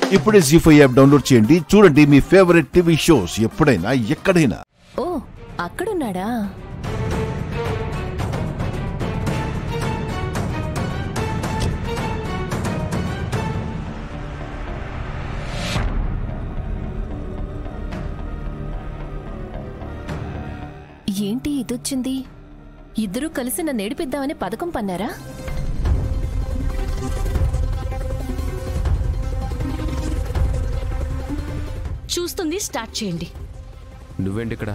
ఇప్పుడే G five app download చేయండి చూడండి మీ ఫేవరెట్ టీవీ షోస్ ఎప్పుడైనా ఎక్కడైనా ఓ అక్కడున్నాడా ఏంటి ఇదొచ్చింది ఇద్దరూ కలిసి నన్ను ఏడిపిద్దామని పథకం పన్నారా చూస్తుంది స్టార్ట్ చేయండి నువ్వేంటి ఇక్కడ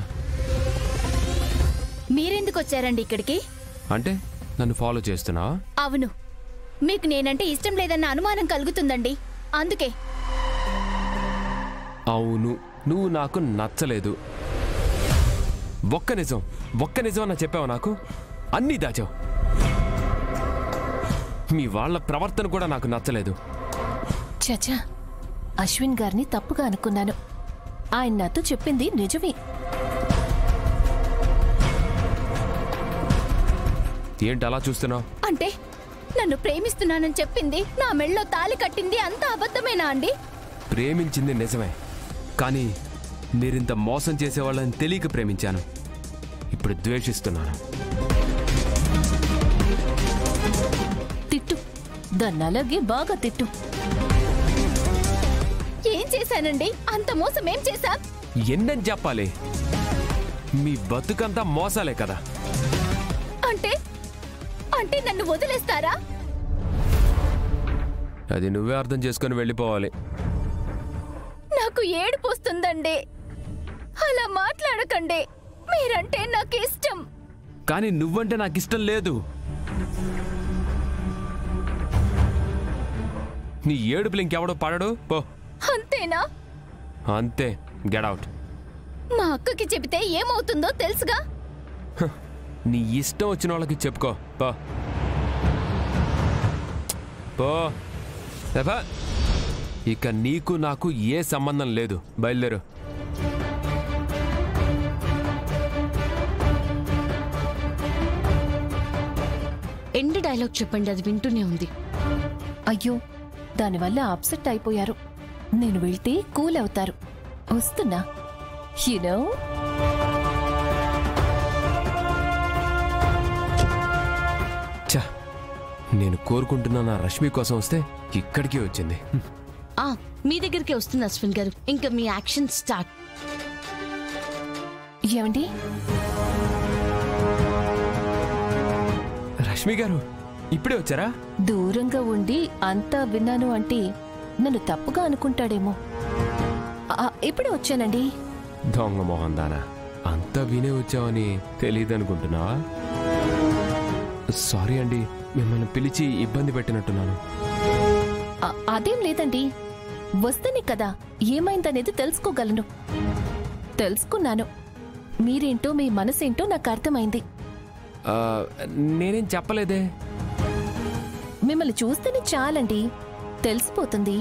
మీరెందుకు వచ్చారండి ఇక్కడికి అంటే నన్ను ఫాలో చేస్తున్నావా అవును మీకు నేనంటే ఇష్టం లేదన్న అనుమానం కలుగుతుందండి అందుకే అవును నువ్వు నాకు నచ్చలేదు ఒక్క నిజం ఒక్క నిజం అన్న చెప్పావు నాకు అన్నీ దాచావు మీ వాళ్ళ ప్రవర్తన కూడా నాకు నచ్చలేదు చచా అశ్విన్ గారిని తప్పుగా అనుకున్నాను ఆయన నాతో చెప్పింది నిజమే ఏంటి అలా చూస్తున్నావు అంటే నన్ను ప్రేమిస్తున్నానని చెప్పింది నా మెళ్ళో తాలి కట్టింది అంత అబద్ధమేనా అండి ప్రేమించింది నిజమే కానీ మీరింత మోసం చేసేవాళ్ళని తెలియక ప్రేమించాను ఇప్పుడు ద్వేషిస్తున్నాను తిట్టు దాన్ని అలాగే బాగా తిట్టు ఏం చేశానండి అంత మోసం ఏం చేశా ఎన్నని చెప్పాలి మీ బతుకంతా మోసాలే కదా అంటే అంటే నన్ను వదిలేస్తారా అది నువ్వే అర్థం చేసుకొని వెళ్ళిపోవాలి నాకు ఏడుపు వస్తుందండి అలా మాట్లాడకండి మీరంటే నాకు ఇష్టం కానీ నువ్వంటే నాకు ఇష్టం లేదు నీ ఏడుపులు ఇంకెవడో పడడు పో అంతేనా అంతే గెట్ అవుట్ మా అక్కకి చెబితే ఏమవుతుందో తెలుసుగా నీ ఇష్టం వచ్చిన వాళ్ళకి చెప్పుకో పో పో ఏపా. ఇక నీకు నాకు ఏ సంబంధం లేదు బయలుదేరు ఎండ్ డైలాగ్ చెప్పండి అది వింటూనే ఉంది అయ్యో దానివల్ల అప్సెట్ అయిపోయారు నేను వెళ్తే కూల్ అవుతారు వస్తున్నా యూనో ఛ నేను కోరుకుంటున్న నా రష్మి కోసం వస్తే ఇక్కడికి వచ్చింది ఆ మీ దగ్గరికి వస్తుంది అశ్విన్ గారు ఇంకా మీ యాక్షన్ స్టార్ట్ ఏమండి రష్మి గారు ఇప్పుడే వచ్చారా దూరంగా ఉండి అంతా విన్నాను అంటే నన్ను తప్పుగా అనుకుంటాడేమో ఆ, ఇప్పుడే వచ్చానండి దొంగ మొహం దానా అంతా వినే వచ్చావని తెలియదనుకుంటున్నావా సారీ అండి మిమ్మల్ని పిలిచి ఇబ్బంది పెట్టినట్టున్నాను ఆ, అదేం లేదండి వస్తేనే కదా ఏమైందనేది తెలుసుకోగలను తెలుసుకున్నాను మీరేంటో మీ మనసేంటో నాకు అర్థమైంది ఆ, నేనేం చెప్పలేదే మిమ్మల్ని చూస్తేనే చాలండి తెలిసిపోతుంది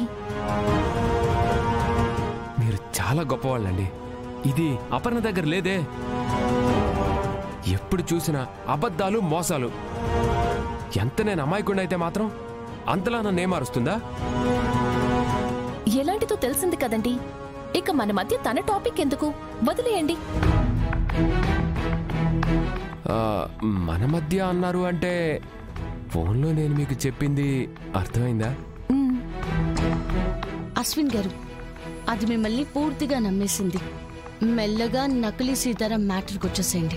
మీరు చాలా గొప్పవాళ్ళండి ఇది అపర్ణ దగ్గర లేదే ఎప్పుడు చూసినా అబద్ధాలు మోసాలు ఎంత నేను అమాయకుండా మాత్రం అంతలా నన్ను ఏమారుస్తుందా ఎలాంటిదో తెలిసింది కదండి ఇక మన మధ్య తన టాపిక్ ఎందుకు వదిలేయండి ఆ, మన మధ్య అన్నారు అంటే ఫోన్లో నేను మీకు చెప్పింది అర్థమైందా మ్, అశ్విన్ గారు అది మిమ్మల్ని పూర్తిగా నమ్మేసింది మెల్లగా నకిలీ సీతారాం మ్యాటర్కి వచ్చేసేయండి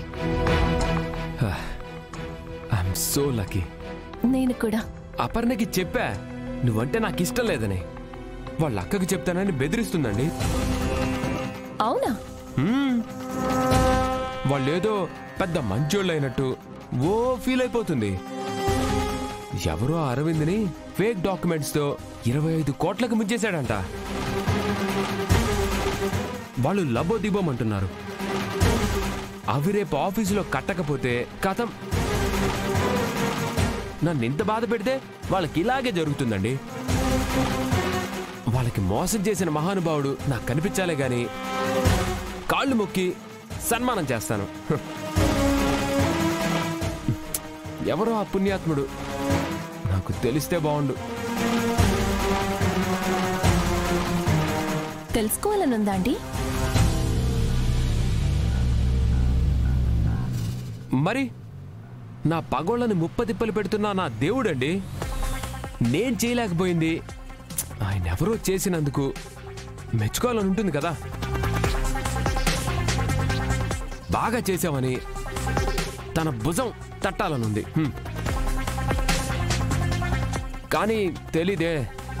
ఐఎమ్ సో లక్కీ నేను కూడా అపర్ణకి చెప్పా నువ్వంటే నాకు ఇష్టం లేదని వాళ్ళ అక్కకి చెప్తానని బెదిరిస్తుందండి అవునా హ్మ్. వాళ్ళేదో పెద్ద మంచోళ్ళు అయినట్టు ఓ ఫీల్ అయిపోతుంది ఎవరో అరవింద్ని ఫేక్ డాక్యుమెంట్స్ తో ఇరవై ఐదు కోట్లకు ముంచేశాడంట వాళ్ళు లబో దిబోమంటున్నారు అవి రేపు ఆఫీసులో కట్టకపోతే కథం నన్ను ఇంత బాధ పెడితే వాళ్ళకి ఇలాగే జరుగుతుందండి వాళ్ళకి మోసం చేసిన మహానుభావుడు నాకు కనిపించాలే గాని కాళ్ళు మొక్కి సన్మానం చేస్తాను హ్. ఎవరో ఆ పుణ్యాత్ముడు నాకు తెలిస్తే బాగుండు తెలుసుకోవాలనుందా అండి మరి నా పగోళ్ళని ముప్పతిప్పలు పెడుతున్నా నా దేవుడండి నేను చేయలేకపోయింది ఆయన ఎవరో చేసినందుకు మెచ్చుకోవాలని ఉంటుంది కదా బాగా చేసావని తన భుజం తట్టాలనుంది హ్మ్. కానీ తెలీదే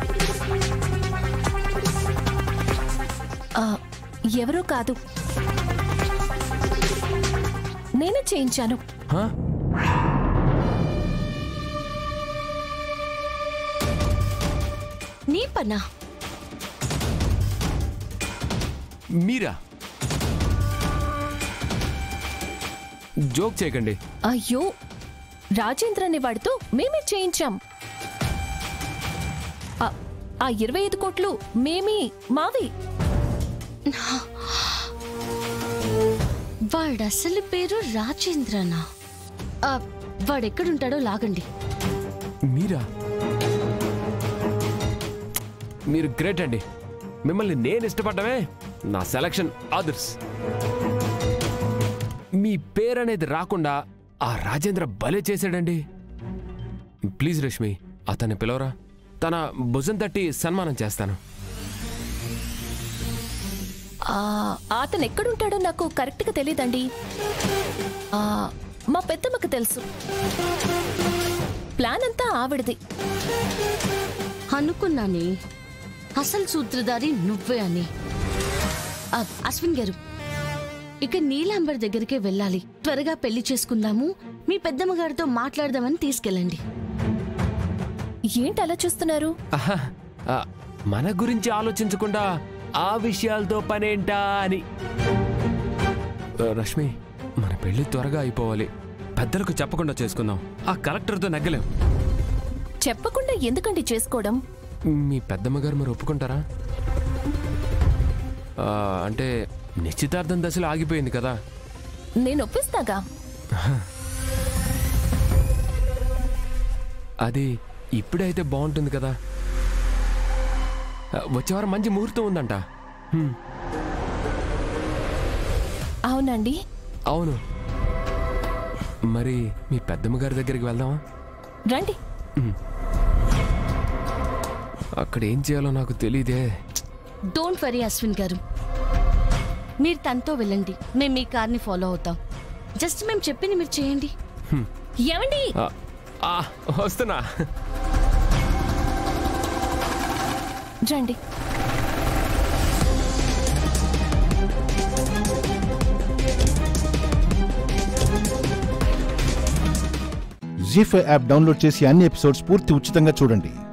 ఆ, ఎవరో కాదు నేనే చేయించాను హా? నీ పనా మీరా జోక్ చేయకండి అయ్యో రాజేంద్ర అనే వాడితో మేమే చేయించాం ఆ- ఆ ఇరవై ఐదు కోట్లు మేమే మావి వాడు అసలు పేరు రాజేంద్రనా ఆ, వాడెక్కడుంటాడో లాగండి మీరా మీరు గ్రేట్ అండి మిమ్మల్ని నేను ఇష్టపడ్డమే నా సెలక్షన్ అదర్స్ మీ పేరు అనేది రాకుండా ఆ రాజేంద్ర భలే చేశాడండి ప్లీజ్ రష్మి అతన్ని పిలవరా తన భుజం తట్టి సన్మానం చేస్తాను ఆ, అతను ఎక్కడుంటాడో నాకు కరెక్ట్గా తెలియదండి ఆ, మా పెద్దమ్మకు తెలుసు ప్లాన్ అంతా ఆవిడది అనుకున్నానే అసలు సూత్రధారి నువ్వే అని ఆ, అశ్విన్ గారు ఇక నీలాంబర్ దగ్గరికే వెళ్ళాలి త్వరగా పెళ్లి చేసుకుందాము మీ పెద్దమ్మ గారితో మాట్లాడదామని తీసుకెళ్ళండి ఏంటి అలా చూస్తున్నారు ఆహా, ఆ, మన గురించి ఆలోచించకుండా ఆ విషయాలతో పనేంటా అని ఆ, రష్మి మన పెళ్లి త్వరగా అయిపోవాలి పెద్దలకు చెప్పకుండా చేసుకుందాం ఆ కలెక్టర్తో నగ్గలేం చెప్పకుండా ఎందుకండి చేసుకోవడం మీ పెద్దమ్మ గారు మరి ఒప్పుకుంటారా ఆ, అంటే నిశ్చితార్థం దశలో ఆగిపోయింది కదా నేను ఒప్పిస్తాగా అది ఇప్పుడైతే బాగుంటుంది కదా ఆ, వచ్చే వారం మంచి ముహూర్తం ఉందంట హ్మ్, అవునండి అవును మరి మీ పెద్దమ్మ గారి దగ్గరికి వెళ్దామా రండి అక్కడ ఏం చేయాలో నాకు తెలియదే డోంట్ వరీ అశ్విన్ గారు మీరు తనతో వెళ్ళండి మేము మీ కార్ని ఫాలో అవుతాం జస్ట్ మేము చెప్పింది మీరు చేయండి ఏమండి ఆ, ఆ, వస్తున్నా రండి జీ ఫైవ్ యాప్ డౌన్లోడ్ చేసి అన్ని ఎపిసోడ్స్ పూర్తి ఉచితంగా చూడండి